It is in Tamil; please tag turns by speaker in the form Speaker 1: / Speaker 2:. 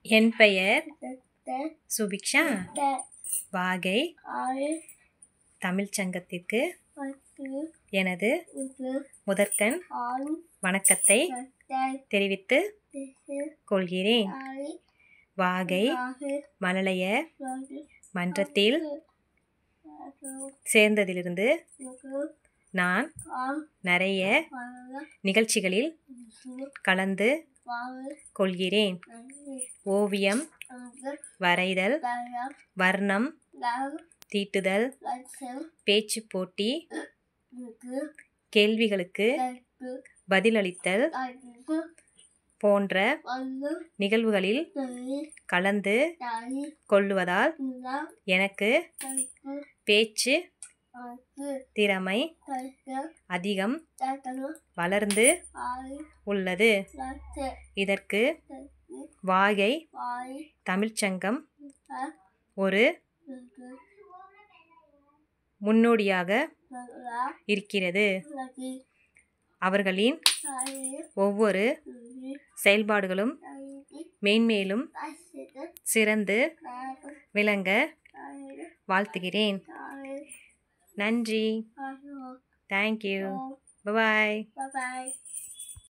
Speaker 1: என் பெயர் சுபிக்ஷா வாகை தமிழ்ச் சங்கத்திற்கு எனது முதற்கண் வணக்கத்தை தெரிவித்து கொள்கிறேன் வாகை மழலைய மன்றத்தில் சேர்ந்ததிலிருந்து நான் நிறைய நிகழ்ச்சிகளில் கலந்து கொள்கிறேன் ஓவியம் வரைதல் வர்ணம் தீட்டுதல் பேச்சு போட்டி கேள்விகளுக்கு பதிலளித்தல் போன்ற நிகழ்வுகளில் கலந்து கொள்ளுவதால் எனக்கு பேச்சு திறமை அதிகம் வளர்ந்து உள்ளது இதற்கு வாகை தமிழ்ச்சங்கம் ஒரு முன்னோடியாக இருக்கிறது அவர்களின் ஒவ்வொரு செயல்பாடுகளும் மேன்மேலும் சிறந்து விளங்க வாழ்த்துகிறேன் நன்றி தேங்க்யூ பாய்
Speaker 2: Bye bye.